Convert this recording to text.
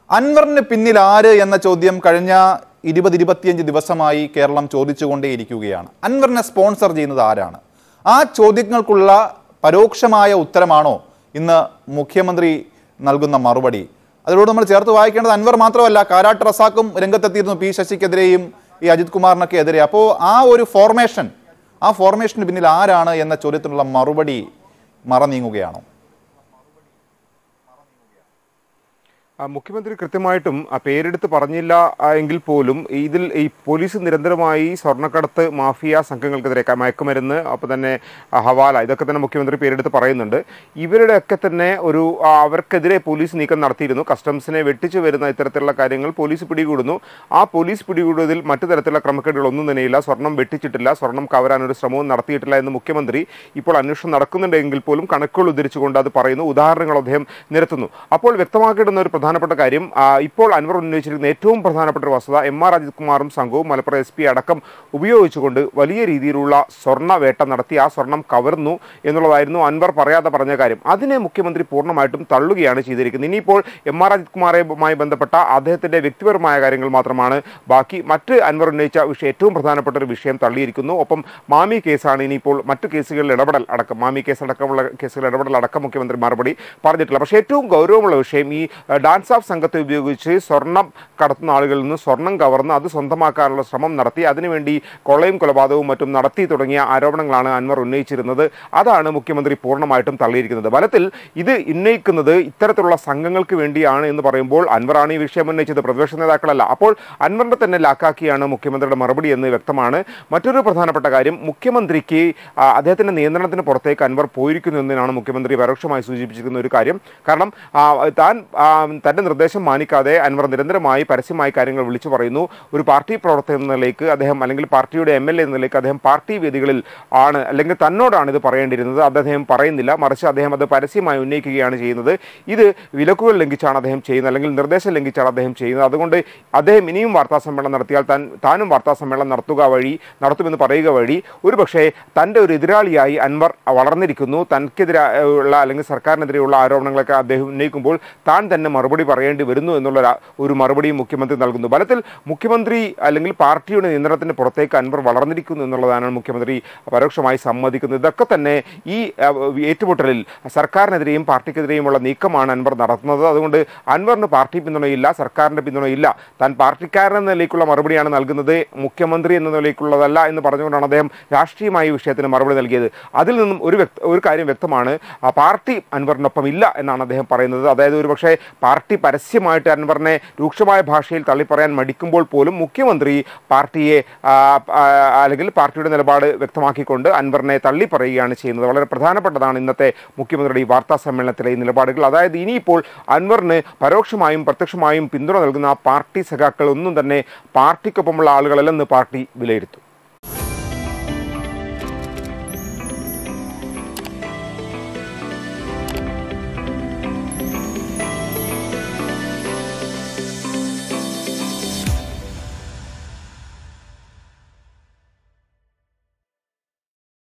അൻവറിന് പിന്നിൽ ആര് എന്ന ചോദ്യം കഴിഞ്ഞ ഇരുപത് ഇരുപത്തിയഞ്ച് ദിവസമായി കേരളം ചോദിച്ചുകൊണ്ടേയിരിക്കുകയാണ് അൻവറിനെ സ്പോൺസർ ചെയ്യുന്നത് ആരാണ് ആ ചോദ്യങ്ങൾക്കുള്ള പരോക്ഷമായ ഉത്തരമാണോ ഇന്ന് മുഖ്യമന്ത്രി നൽകുന്ന മറുപടി അതിലൂടെ നമ്മൾ ചേർത്ത് വായിക്കേണ്ടത് അൻവർ മാത്രമല്ല കാരാട്ട് റസാക്കും രംഗത്തെത്തിയിരുന്നു പി ശശിക്കെതിരെയും ഈ അജിത് കുമാറിനൊക്കെ എതിരെ അപ്പോൾ ആ ഒരു ഫോർമേഷൻ ആ ഫോർമേഷന് പിന്നിൽ ആരാണ് എന്ന ചോദ്യത്തിനുള്ള മറുപടി മറനീങ്ങുകയാണോ ആ, മുഖ്യമന്ത്രി കൃത്യമായിട്ടും ആ പേരെടുത്ത് പറഞ്ഞില്ല ആ, എങ്കിൽ പോലും ഇതിൽ ഈ പോലീസ് നിരന്തരമായി സ്വർണ്ണക്കടത്ത് മാഫിയ സംഘങ്ങൾക്കെതിരെ ക- മയക്കുമരുന്ന് അപ്പോൾ തന്നെ ആ, ഹവാല ഇതൊക്കെ തന്നെ മുഖ്യമന്ത്രി പേരെടുത്ത് പറയുന്നുണ്ട് ഇവരുടെയൊക്കെ തന്നെ ഒരു ആ, അവർക്കെതിരെ പോലീസ് നീക്കം നടത്തിയിരുന്നു കസ്റ്റംസിനെ വെട്ടിച്ചു വരുന്ന ഇത്തരത്തിലുള്ള കാര്യങ്ങൾ പോലീസ് പിടികൂടുന്നു ആ പോലീസ് പിടികൂടുന്നതിൽ മറ്റു തരത്തിലുള്ള ക്രമക്കേടുകളൊന്നും തന്നെയില്ല സ്വർണം വെട്ടിച്ചിട്ടില്ല സ്വർണം കവരാൻ ഒരു ശ്രമവും നടത്തിയിട്ടില്ല എന്ന് മുഖ്യമന്ത്രി ഇപ്പോൾ അന്വേഷണം നടക്കുന്നുണ്ടെങ്കിൽ പോലും കണക്കുകൾ ഉദ്ധരിച്ചുകൊണ്ട് അത് പറയുന്നു ഉദാഹരണങ്ങൾ അദ്ദേഹം നിരത്തുന്നു അപ്പോൾ വ്യക്തമാക്കിയിടുന്ന ഒരു പ്രധാനപ്പെട്ട കാര്യം ആ, ഇപ്പോൾ അൻവർ ഉന്നയിച്ചിരിക്കുന്ന ഏറ്റവും പ്രധാനപ്പെട്ട ഒരു വസ്തുത എം ആർ അജിത് കുമാറും സംഘവും മലപ്പുറം എസ് പി അടക്കം ഉപയോഗിച്ചുകൊണ്ട് വലിയ രീതിയിലുള്ള സ്വർണ്ണ വേട്ട നടത്തി ആ സ്വർണം കവർന്നു എന്നുള്ളതായിരുന്നു അൻവർ പറയാതെ പറഞ്ഞ കാര്യം അതിനെ മുഖ്യമന്ത്രി പൂർണ്ണമായിട്ടും തള്ളുകയാണ് ചെയ്തിരിക്കുന്നത് ഇനിയിപ്പോൾ എം ആർ അജിത് കുമാറുമായി ബന്ധപ്പെട്ട അദ്ദേഹത്തിന്റെ വ്യക്തിപരമായ കാര്യങ്ങൾ മാത്രമാണ് ബാക്കി മറ്റ് അൻവർ ഉന്നയിച്ച വിഷയം ഏറ്റവും പ്രധാനപ്പെട്ട ഒരു വിഷയം തള്ളിയിരിക്കുന്നു ഒപ്പം മാമി കേസാണ് ഇനിയിപ്പോൾ മറ്റു കേസുകളിൽ ഇടപെടൽ അടക്കം മാമി കേസ് അടക്കമുള്ള കേസുകൾ ഇടപെടൽ അടക്കം മുഖ്യമന്ത്രി മറുപടി പറഞ്ഞിട്ടില്ല പക്ഷേ ഏറ്റവും ഗൗരവമുള്ള വിഷയം ഈ ഏഹ്, ഡാൻസ് ഓഫ് സംഘത്തെ ഉപയോഗിച്ച് സ്വർണം കടത്തുന്ന ആളുകളിൽ നിന്ന് സ്വർണം കവർന്ന് അത് സ്വന്തമാക്കാനുള്ള ശ്രമം നടത്തി അതിനുവേണ്ടി കൊള്ളയും കൊലപാതകവും മറ്റും നടത്തി തുടങ്ങിയ ആരോപണങ്ങളാണ് അൻവർ ഉന്നയിച്ചിരുന്നത് അതാണ് മുഖ്യമന്ത്രി പൂർണ്ണമായിട്ടും തള്ളിയിരിക്കുന്നത് ഫലത്തിൽ ഇത് ഉന്നയിക്കുന്നത് ഇത്തരത്തിലുള്ള സംഘങ്ങൾക്ക് വേണ്ടിയാണ് എന്ന് പറയുമ്പോൾ അൻവറാണ് ഈ വിഷയം ഉന്നയിച്ചത് പ്രതിപക്ഷ നേതാക്കളല്ല അപ്പോൾ അൻവറിന്റെ തന്നെ ലാക്കാക്കിയാണ് മുഖ്യമന്ത്രിയുടെ മറുപടി എന്ന് വ്യക്തമാണ് മറ്റൊരു പ്രധാനപ്പെട്ട കാര്യം മുഖ്യമന്ത്രിക്ക് ആ, അദ്ദേഹത്തിന്റെ നിയന്ത്രണത്തിന് പുറത്തേക്ക് അൻവർ പോയിരിക്കുന്നു എന്നതിനാണ് മുഖ്യമന്ത്രി പരോക്ഷമായി സൂചിപ്പിച്ചിരിക്കുന്ന ഒരു കാര്യം കാരണം ആ, താൻ ആ, തന്റെ നിർദ്ദേശം മാനിക്കാതെ അൻവർ നിരന്തരമായി പരസ്യമായി കാര്യങ്ങൾ വിളിച്ചു പറയുന്നു ഒരു പാർട്ടി പ്രവർത്തകൻ എന്ന നിലയ്ക്ക് അദ്ദേഹം അല്ലെങ്കിൽ പാർട്ടിയുടെ എം എൽ എ എന്ന നിലയ്ക്ക് അദ്ദേഹം പാർട്ടി വേദികളിൽ ആണ് അല്ലെങ്കിൽ തന്നോടാണ് ഇത് പറയേണ്ടിയിരുന്നത് അത് അദ്ദേഹം പറയുന്നില്ല മറിച്ച് അദ്ദേഹം അത് പരസ്യമായി ഉന്നയിക്കുകയാണ് ചെയ്യുന്നത് ഇത് വിലക്കുകൾ ലംഘിച്ചാണ് അദ്ദേഹം ചെയ്യുന്നത് അല്ലെങ്കിൽ നിർദ്ദേശം ലംഘിച്ചാണ് അദ്ദേഹം ചെയ്യുന്നത് അതുകൊണ്ട് അദ്ദേഹം ഇനിയും വാർത്താ സമ്മേളനം നടത്തിയാൽ താൻ താനും വാർത്താ സമ്മേളനം നടത്തുക വഴി നടത്തുമെന്ന് പറയുക വഴി ഒരുപക്ഷെ തൻ്റെ ഒരു എതിരാളിയായി അൻവർ വളർന്നിരിക്കുന്നു തനിക്കെതിരെ ഉള്ള അല്ലെങ്കിൽ സർക്കാരിനെതിരെയുള്ള ആരോപണങ്ങളൊക്കെ അദ്ദേഹം ഉന്നയിക്കുമ്പോൾ താൻ തന്നെ മറുപടി പറയേണ്ടി വരുന്നു എന്നുള്ള ഒരു- ഒരു മറുപടിയും മുഖ്യമന്ത്രി നൽകുന്നു ഫലത്തിൽ മുഖ്യമന്ത്രി അല്ലെങ്കിൽ പാർട്ടിയുടെ നിയന്ത്രണത്തിന് പുറത്തേക്ക് അൻവർ വളർന്നിരിക്കുന്നു എന്നുള്ളതാണ് മുഖ്യമന്ത്രി പരോക്ഷമായി സമ്മതിക്കുന്നത് ഇതൊക്കെ തന്നെ ഈ അഹ്, ഏറ്റുമുട്ടലിൽ സർക്കാരിനെതിരെയും പാർട്ടിക്കെതിരെയുമുള്ള നീക്കമാണ് അൻവർ നടത്തുന്നത് അതുകൊണ്ട് അൻവറിന് പാർട്ടി പിന്തുണയില്ല സർക്കാരിന്റെ പിന്തുണയില്ല താൻ പാർട്ടിക്കാരൻ എന്ന നിലയ്ക്കുള്ള മറുപടിയാണ് നൽകുന്നത് മുഖ്യമന്ത്രി എന്ന നിലയ്ക്കുള്ളതല്ല എന്ന് പറഞ്ഞുകൊണ്ടാണ് അദ്ദേഹം രാഷ്ട്രീയമായ ഈ വിഷയത്തിന് മറുപടി നൽകിയത് അതിൽ നിന്നും ഒരു വ്യക്ത ഒരു കാര്യം വ്യക്തമാണ് ആ പാർട്ടി അൻവറിനൊപ്പം ഇല്ല എന്നാണ് അദ്ദേഹം പറയുന്നത് അതായത് ഒരുപക്ഷെ പാർട്ടി പരസ്യമായിട്ട് അൻവറിനെ രൂക്ഷമായ ഭാഷയിൽ തള്ളിപ്പറയാൻ മടിക്കുമ്പോൾ പോലും മുഖ്യമന്ത്രി പാർട്ടിയെ ആ, ആ, അല്ലെങ്കിൽ പാർട്ടിയുടെ നിലപാട് വ്യക്തമാക്കിക്കൊണ്ട് അൻവറിനെ തള്ളിപ്പറയുകയാണ് ചെയ്യുന്നത് വളരെ പ്രധാനപ്പെട്ടതാണ് ഇന്നത്തെ മുഖ്യമന്ത്രിയുടെ ഈ വാർത്താ സമ്മേളനത്തിലെ ഈ നിലപാടുകൾ അതായത് ഇനിയിപ്പോൾ അൻവറിന് പരോക്ഷമായും പ്രത്യക്ഷമായും പിന്തുണ നൽകുന്ന ആ പാർട്ടി സഖാക്കൾ ഒന്നും തന്നെ പാർട്ടിക്കൊപ്പമുള്ള ആളുകളല്ലെന്ന് പാർട്ടി വിലയിരുത്തും